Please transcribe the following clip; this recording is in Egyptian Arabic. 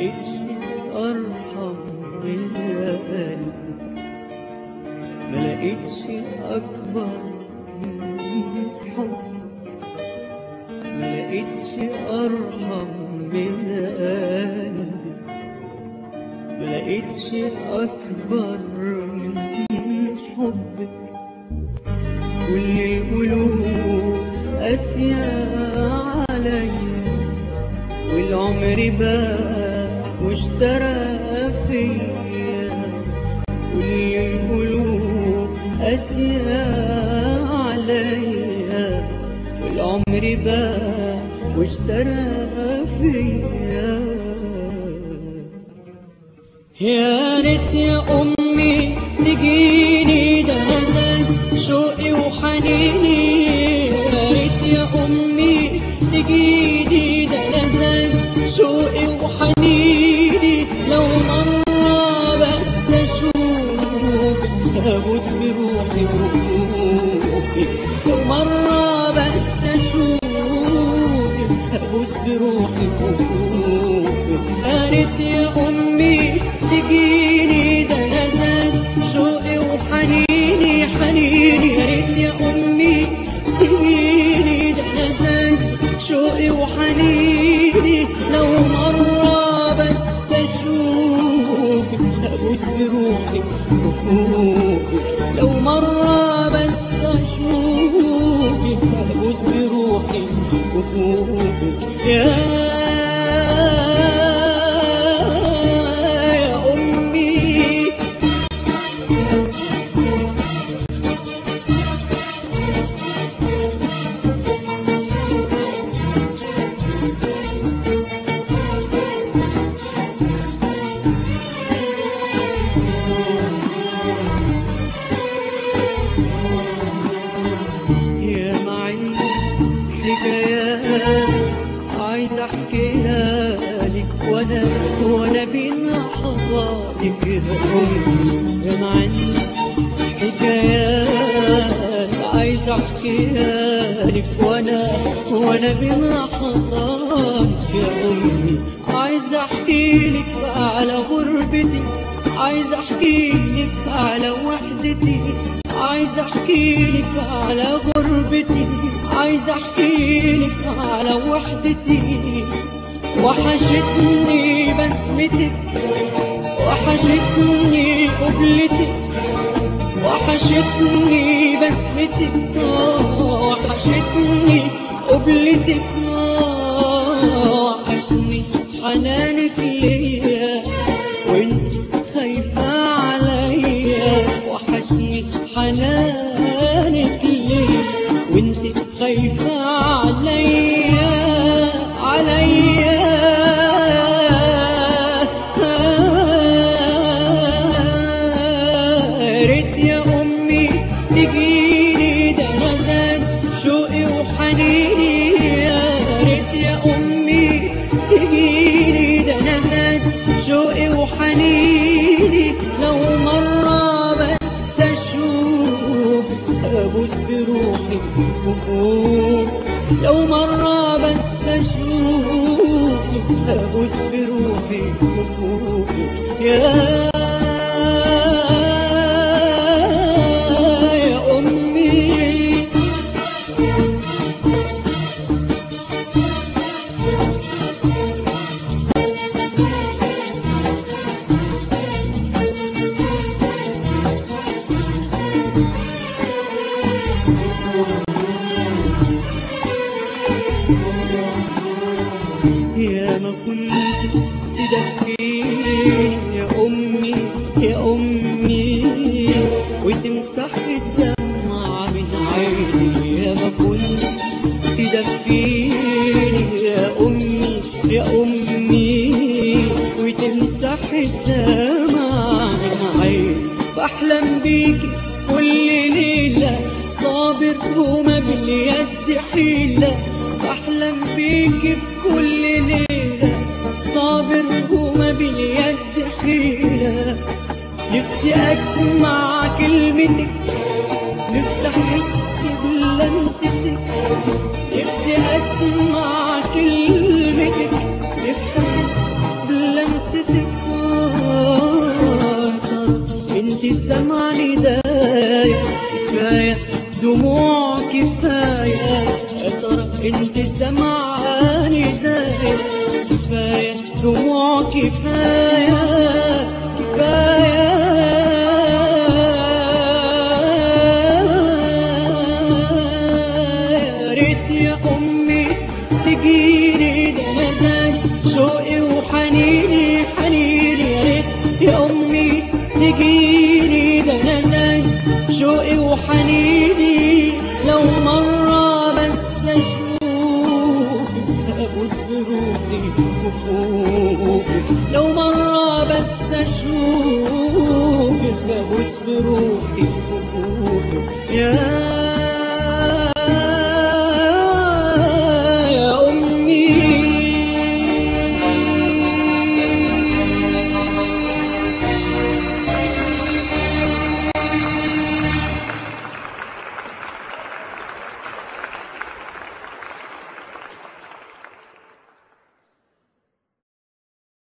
لقيتش أرحم من قلبك ما لقيتش أكبر من حبك ما لقيتش أرحم من قلبك ما لقيتش أكبر من حبك كل القلوب قاسية عليا والعمر باع واشترى فيا كل القلوب قاسية عليا والعمر باع واشترى فيا يا ريت يا أمي تجيني ده نزل شوقي وحنيني يا ريت يا أمي تجيني ده نزل شوقي وحنيني لو مرة بس أشوفك أبوس بروحي وروحي لو مرة بس أشوفك أبوس بروحي وروحي يا ريت يا أمي تجيني ده نزل شوقي وحنيني حنيني يا ريت يا أمي تجيني ده نزل شوقي وحنيني لو مرة بس أشوفك أبوس بروحي وفوقك لو مرة بس أشوفك أبوس بروحي وفوقك يا يا أمي يا ما عندي حكايات عايز احكيها لك وانا وانا بين حضانك يا امي يا ما عندي حكايات عايز احكيها لك وانا وانا بين حضانك يا امي عايز احكي لك على غربتي عايز احكي لك على وحدتي عايز احكي لك على غربتي عايز احكي لك على وحدتي وحشتني بسمتك وحشتني قبلتك وحشتني بسمتك آه، وحشتني قبلتك آه، وحشني حنانك ليا وانت خايفة عليا وحشني حنانك ليا وانت خايفة عليا عليا يا ريت يا أمي تجيني ده نزل شوقي وحنيني يا ريت يا أمي تجيني ده نزل شوقي وحنيني لو مرة بس أشوفك أبوس بروحي وفوق لو مرة بس أشوفك أبوس بروحي وفوق يا يا أمي يا ما كنت تدفيني يا أمي يا أمي وتمسح الدمع من عيني يا ما كنت تدفيني يا أمي يا أمي وتمسح الدمع من عيني بحلم بيكي كل ليلة صابر وما باليد حيلة بحلم بيكي في كل ليلة صابر وما باليد حيلة نفسي أسمع كلمتك نفسي أحس بلمستك نفسي أسمع كلمتك نفسي أحس دموع كفاية يا ترى انت سمعاني داية كفاية دموع كفاية كفاية يا ريت يا أمي تجيني ده مزاج شوقي وحنيني حنيني يا ريت يا أمي تجيني ده مزاج شوقي وحنيني لو مرة بس أشوفك أبوس بروحي وفوقك لو مرة بس أشوفك أبوس بروحي وفوقك يا